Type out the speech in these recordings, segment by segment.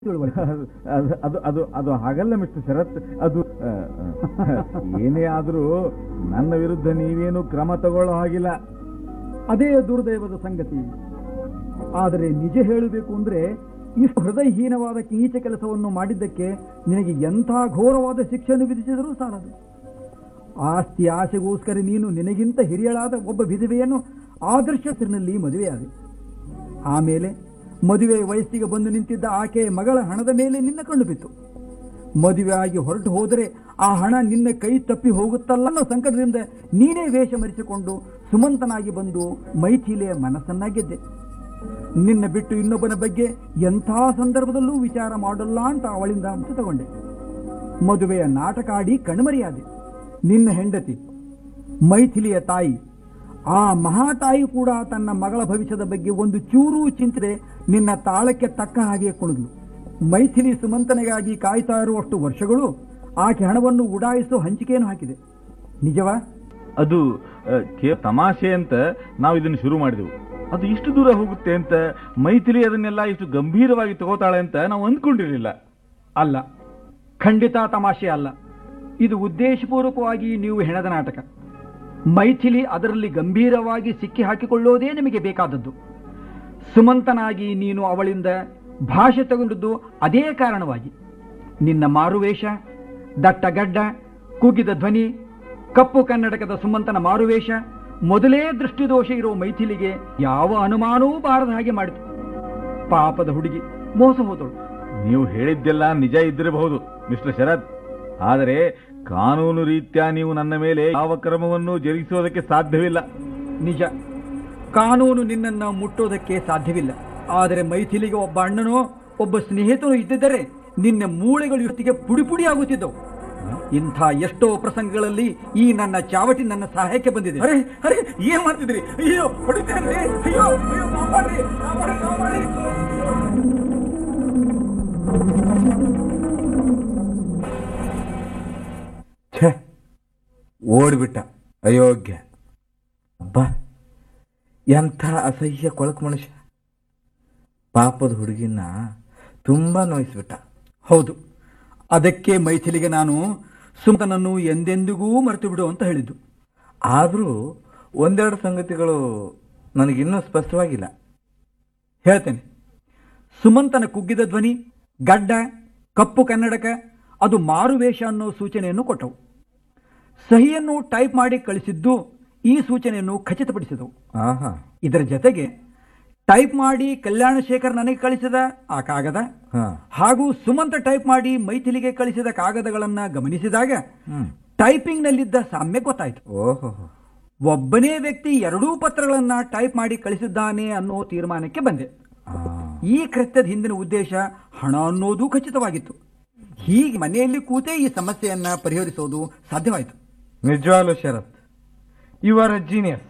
ತಿಳುವಳಿಕೆ ಅದು ಅದು ಅದು ಅದು ಹಾಗಲ್ಲ ಮಿಸ್ಟರ್ ಶರತ್ ಅದು ಆ, ಆ, ಏನೇ ಆದರೂ ನನ್ನ ವಿರುದ್ಧ ನೀವೇನು ಕ್ರಮ ತಗೊಳ್ಳೋ ಹಾಗಿಲ್ಲ ಅದೇ ದುರ್ದೈವದ ಸಂಗತಿ ಆದರೆ ನಿಜ ಹೇಳಬೇಕು ಅಂದ್ರೆ ಇಷ್ಟು ಹೃದಯಹೀನವಾದ ಕೀಚ ಕೆಲಸವನ್ನು ಮಾಡಿದ್ದಕ್ಕೆ ನಿನಗೆ ಎಂಥ ಘೋರವಾದ ಶಿಕ್ಷೆಯನ್ನು ವಿಧಿಸಿದರೂ ಸಾಲದು ಆಸ್ತಿ ಆಸೆಗೋಸ್ಕರ ನೀನು ನಿನಗಿಂತ ಹಿರಿಯಳಾದ ಒಬ್ಬ ವಿಧವೆಯನ್ನು ಆದರ್ಶ ಹೆಸರಿನಲ್ಲಿ ಮದುವೆಯಾದೆ ಆಮೇಲೆ ಮದುವೆ ವಯಸ್ಸಿಗೆ ಬಂದು ನಿಂತಿದ್ದ ಆಕೆಯ ಮಗಳ ಹಣದ ಮೇಲೆ ನಿನ್ನ ಕಣ್ಣು ಬಿತ್ತು ಮದುವೆ ಆಗಿ ಹೊರಟು ಹೋದರೆ ಆ ಹಣ ನಿನ್ನ ಕೈ ತಪ್ಪಿ ಹೋಗುತ್ತಲ್ಲ ಅನ್ನೋ ಸಂಕಟದಿಂದ ನೀನೇ ವೇಷ ಮರೆಸಿಕೊಂಡು ಸುಮಂತನಾಗಿ ಬಂದು ಮೈಥಿಲೆಯ ಮನಸ್ಸನ್ನ ಗೆದ್ದೆ ನಿನ್ನ ಬಿಟ್ಟು ಇನ್ನೊಬ್ಬನ ಬಗ್ಗೆ ಎಂಥ ಸಂದರ್ಭದಲ್ಲೂ ವಿಚಾರ ಮಾಡಲ್ಲ ಅಂತ ಅವಳಿಂದ ಮುತ್ತು ತಗೊಂಡೆ ಮದುವೆಯ ನಾಟಕ ಆಡಿ ಕಣ್ಮರಿಯಾದೆ ನಿನ್ನ ಹೆಂಡತಿ ಮೈಥಿಲಿಯ ತಾಯಿ ಆ ಮಹಾತಾಯಿ ಕೂಡ ತನ್ನ ಮಗಳ ಭವಿಷ್ಯದ ಬಗ್ಗೆ ಒಂದು ಚೂರು ಚಿಂತೆ ನಿನ್ನ ತಾಳಕ್ಕೆ ತಕ್ಕ ಹಾಗೆ ಕುಣಿದ್ಲು ಮೈಥಿಲಿ ಸುಮಂತನಿಗಾಗಿ ಕಾಯ್ತಾ ಇರುವಷ್ಟು ವರ್ಷಗಳು ಆಕೆ ಹಣವನ್ನು ಉಡಾಯಿಸೋ ಹಂಚಿಕೆಯನ್ನು ಹಾಕಿದೆ ನಿಜವಾ ಅದು ಆ, ಕೇ- ತಮಾಷೆ ಅಂತ ನಾವು ಇದನ್ನು ಶುರು ಮಾಡಿದೆವು ಅದು ಇಷ್ಟು ದೂರ ಹೋಗುತ್ತೆ ಅಂತ ಮೈಥಿಲಿ ಅದನ್ನೆಲ್ಲ ಇಷ್ಟು ಗಂಭೀರವಾಗಿ ತಗೋತಾಳೆ ಅಂತ ನಾವು ಅಂದ್ಕೊಂಡಿರಲಿಲ್ಲ ಅಲ್ಲ ಖಂಡಿತ ತಮಾಷೆ ಅಲ್ಲ ಇದು ಉದ್ದೇಶಪೂರ್ವಕವಾಗಿ ನೀವು ಹೆಣದ ನಾಟಕ ಮೈಥಿಲಿ ಅದರಲ್ಲಿ ಗಂಭೀರವಾಗಿ ಸಿಕ್ಕಿ ಹಾಕಿಕೊಳ್ಳೋದೇ ನಿಮಗೆ ಬೇಕಾದದ್ದು ಸುಮಂತನಾಗಿ ನೀನು ಅವಳಿಂದ ಭಾಷೆ ತಗೊಂಡದ್ದು ಅದೇ ಕಾರಣವಾಗಿ ನಿನ್ನ ಮಾರುವೇಷ ದಟ್ಟ ಗಡ್ಡ ಕುಗ್ಗಿದ ಧ್ವನಿ ಕಪ್ಪು ಕನ್ನಡಕದ ಸುಮಂತನ ಮಾರುವೇಷ ಮೊದಲೇ ದೃಷ್ಟಿದೋಷ ಇರೋ ಮೈಥಿಲಿಗೆ ಯಾವ ಅನುಮಾನವೂ ಬಾರದ ಹಾಗೆ ಮಾಡಿತು ಪಾಪದ ಹುಡುಗಿ ಮೋಸ ಹೋದಳು ನೀವು ಹೇಳಿದ್ದೆಲ್ಲ ನಿಜ ಇದ್ದಿರಬಹುದು ಮಿಸ್ಟರ್ ಶರತ್ ಆದರೆ ಕಾನೂನು ರೀತ್ಯ ನೀವು ನನ್ನ ಮೇಲೆ ಯಾವ ಕ್ರಮವನ್ನು ಜರುಗಿಸೋದಕ್ಕೆ ಸಾಧ್ಯವಿಲ್ಲ ನಿಜ ಕಾನೂನು ನಿನ್ನನ್ನು ಮುಟ್ಟೋದಕ್ಕೆ ಸಾಧ್ಯವಿಲ್ಲ ಆದರೆ ಮೈಥಿಲಿಗೆ ಒಬ್ಬ ಅಣ್ಣನೋ ಒಬ್ಬ ಸ್ನೇಹಿತನೋ ಇದ್ದಿದ್ದರೆ ನಿನ್ನ ಮೂಳೆಗಳು ಇವತ್ತಿಗೆ ಪುಡಿ ಪುಡಿ ಆಗುತ್ತಿದ್ದವು ಇಂಥ ಎಷ್ಟೋ ಪ್ರಸಂಗಗಳಲ್ಲಿ ಈ ನನ್ನ ಚಾವಟಿ ನನ್ನ ಸಹಾಯಕ್ಕೆ ಬಂದಿದೆ ಅರೆ ಅರೆ ಏನ್ ಮಾಡ್ತಿದ್ರಿ ಅಯ್ಯೋ ಹೊಡಿತೇನ್ರಿ ಅಯ್ಯೋ ಅಯ್ಯೋ ಕಾಪಾಡ್ರಿ, ಕಾಪಾಡ್ರಿ, ಕಾಪಾಡ್ರಿ. ಛೆ ಓಡ್ಬಿಟ್ಟ ಅಯೋಗ್ಯ ಅಬ್ಬ ಎಂಥ ಅಸಹ್ಯ ಕೊಳಕು ಮನುಷ್ಯ ಪಾಪದ ಹುಡುಗಿನ ತುಂಬಾ ನೋಯಿಸ್ಬಿಟ್ಟ ಹೌದು ಅದಕ್ಕೆ ಮೈಥಿಲಿಗೆ ನಾನು ಸುಮಂತನನ್ನು ಎಂದೆಂದಿಗೂ ಮರೆತು ಬಿಡು ಅಂತ ಹೇಳಿದ್ದು ಆದರೂ ಒಂದೆರಡು ಸಂಗತಿಗಳು ನನಗಿನ್ನೂ ಸ್ಪಷ್ಟವಾಗಿಲ್ಲ ಹೇಳ್ತೇನೆ ಸುಮಂತನ ಕುಗ್ಗಿದ ಧ್ವನಿ ಗಡ್ಡ ಕಪ್ಪು ಕನ್ನಡಕ ಅದು ಮಾರುವೇಷ ಅನ್ನೋ ಸೂಚನೆಯನ್ನು ಕೊಟ್ಟವು ಸಹಿಯನ್ನು ಟೈಪ್ ಮಾಡಿ ಕಳಿಸಿದ್ದು ಈ ಸೂಚನೆಯನ್ನು ಖಚಿತಪಡಿಸಿದವು ಆಹಾ ಇದರ ಜೊತೆಗೆ ಟೈಪ್ ಮಾಡಿ ಕಲ್ಯಾಣ ಶೇಖರ್ ನನಗೆ ಕಳಿಸಿದ ಆ ಕಾಗದ ಹಾ ಹಾಗೂ ಸುಮಂತ ಟೈಪ್ ಮಾಡಿ ಮೈಥಿಲಿಗೆ ಕಳಿಸಿದ ಕಾಗದಗಳನ್ನ ಗಮನಿಸಿದಾಗ ಹ್ಮ್ ಟೈಪಿಂಗ್ ನಲ್ಲಿದ್ದ ಸಾಮ್ಯ ಗೊತ್ತಾಯಿತು ಓಹೋ ಒಬ್ಬನೇ ವ್ಯಕ್ತಿ ಎರಡೂ ಪತ್ರಗಳನ್ನ ಟೈಪ್ ಮಾಡಿ ಕಳಿಸಿದ್ದಾನೆ ಅನ್ನೋ ತೀರ್ಮಾನಕ್ಕೆ ಬಂದೆ ಆ, ಈ ಕೃತ್ಯದ ಹಿಂದಿನ ಉದ್ದೇಶ ಹಣ ಅನ್ನೋದು ಖಚಿತವಾಗಿತ್ತು ಹೀಗೆ ಮನೆಯಲ್ಲಿ ಕೂತೇ ಈ ಸಮಸ್ಯೆಯನ್ನ ಪರಿಹರಿಸೋದು ಸಾಧ್ಯವಾಯಿತು ನಿಜವಾಗ್ಲೂ Sharath you are a genius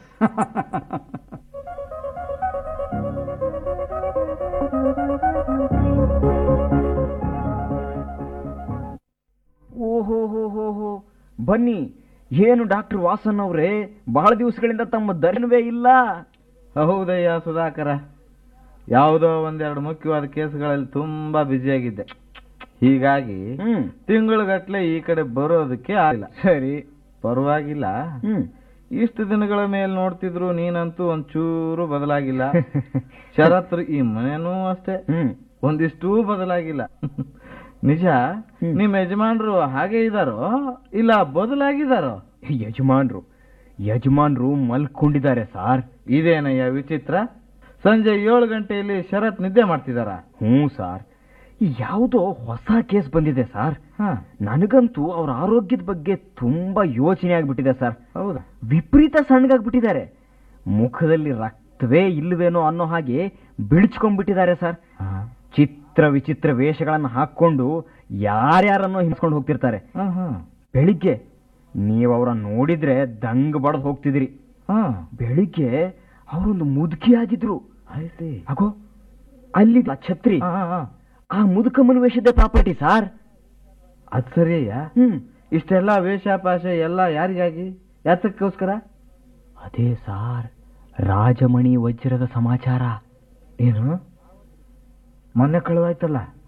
ಓಹೋ ಹೋ ಹೋ ಹೋ ಬನ್ನಿ ಏನು ಡಾಕ್ಟರ್ ವಾಸನ್ ಅವರೇ ಬಹಳ ದಿವಸಗಳಿಂದ ತಮ್ಮ ದರ್ಶನವೇ ಇಲ್ಲ ಹೌದಯ್ಯ ಸುಧಾಕರ ಯಾವುದೋ ಒಂದೆರಡು ಮುಖ್ಯವಾದ ಕೇಸ್ಗಳಲ್ಲಿ ತುಂಬಾ ಬ್ಯುಸಿಯಾಗಿದ್ದೆ ಹೀಗಾಗಿ ಹ್ಮ್ ತಿಂಗಳುಗಟ್ಲೆ ಈ ಕಡೆ ಬರೋದಕ್ಕೆ ಆಗಿಲ್ಲ ಸರಿ ಪರವಾಗಿಲ್ಲ ಹ್ಮ್ ಇಷ್ಟು ದಿನಗಳ ಮೇಲೆ ನೋಡ್ತಿದ್ರು ನೀನಂತೂ ಒಂಚೂರು ಬದಲಾಗಿಲ್ಲ ಶರತ್ರು ಈ ಮನೆನೂ ಅಷ್ಟೇ ಹ್ಮ್ ಒಂದಿಷ್ಟೂ ಬದಲಾಗಿಲ್ಲ ನಿಜ ಹ್ಮ್. ನಿಮ್ ಯಜಮಾನ್ರು ಹಾಗೆ ಇದಾರೋ ಇಲ್ಲ ಬದಲಾಗಿದಾರೋ ಯಜಮಾನ್ರು ಯಜಮಾನ್ರು ಮಲ್ಕೊಂಡಿದ್ದಾರೆ ಸಾರ್ ಇದೇನಯ್ಯ ವಿಚಿತ್ರ ಸಂಜೆ ಏಳು ಗಂಟೆಯಲ್ಲಿ ಶರತ್ ನಿದ್ದೆ ಮಾಡ್ತಿದಾರ ಹ್ಞೂ ಸಾರ್ ಯಾವುದೋ ಹೊಸ ಕೇಸ್ ಬಂದಿದೆ ಸಾರ್ ಹಾ ನನಗಂತೂ ಅವ್ರ ಆರೋಗ್ಯದ ಬಗ್ಗೆ ತುಂಬಾ ಯೋಚನೆ ಆಗ್ಬಿಟ್ಟಿದೆ ಸರ್ ಹೌದಾ ವಿಪರೀತ ಸಣ್ಣಗಾಗ್ಬಿಟ್ಟಿದ್ದಾರೆ ಮುಖದಲ್ಲಿ ರಕ್ತವೇ ಇಲ್ವೇನೋ ಅನ್ನೋ ಹಾಗೆ ಬಿಳಿಚ್ಕೊಂಡ್ಬಿಟ್ಟಿದ್ದಾರೆ ಸರ್ ಚಿತ್ರ ವಿಚಿತ್ರ ವೇಷಗಳನ್ನು ಹಾಕೊಂಡು ಯಾರ್ಯಾರನ್ನೋ ಹಿಂಸ್ಕೊಂಡು ಹೋಗ್ತಿರ್ತಾರೆ ಹಾ ಹಾ ಬೆಳಿಗ್ಗೆ ನೀವು ಅವರ ನೋಡಿದ್ರೆ ದಂಗ್ ಬಡದ್ ಹೋಗ್ತಿದ್ರಿ ಹಾ ಬೆಳಿಗ್ಗೆ ಅವರೊಂದು ಮುದುಕಿ ಆಗಿದ್ರು ಆಯ್ತು ಅಗೋ ಅಲ್ಲಿ ಆ ಛತ್ರಿ ಹಾ ಹಾ ಆ ಮುದುಕಮ್ಮನ ವೇಷದ ಪ್ರಾಪರ್ಟಿ ಸಾರ್ ಅದ್ ಸರಿಯಯ್ಯ ಹ್ಮ್ ಇಷ್ಟೆಲ್ಲ ವೇಷಪಾಶ ಎಲ್ಲ ಯಾರಿಗಾಗಿ ಯಾತಕ್ಕೋಸ್ಕರ ಅದೇ ಸಾರ್ ರಾಜಮಣಿ ವಜ್ರದ ಸಮಾಚಾರ ಏನು ಮೊನ್ನೆ ಕಳುವಾಯ್ತಲ್ಲ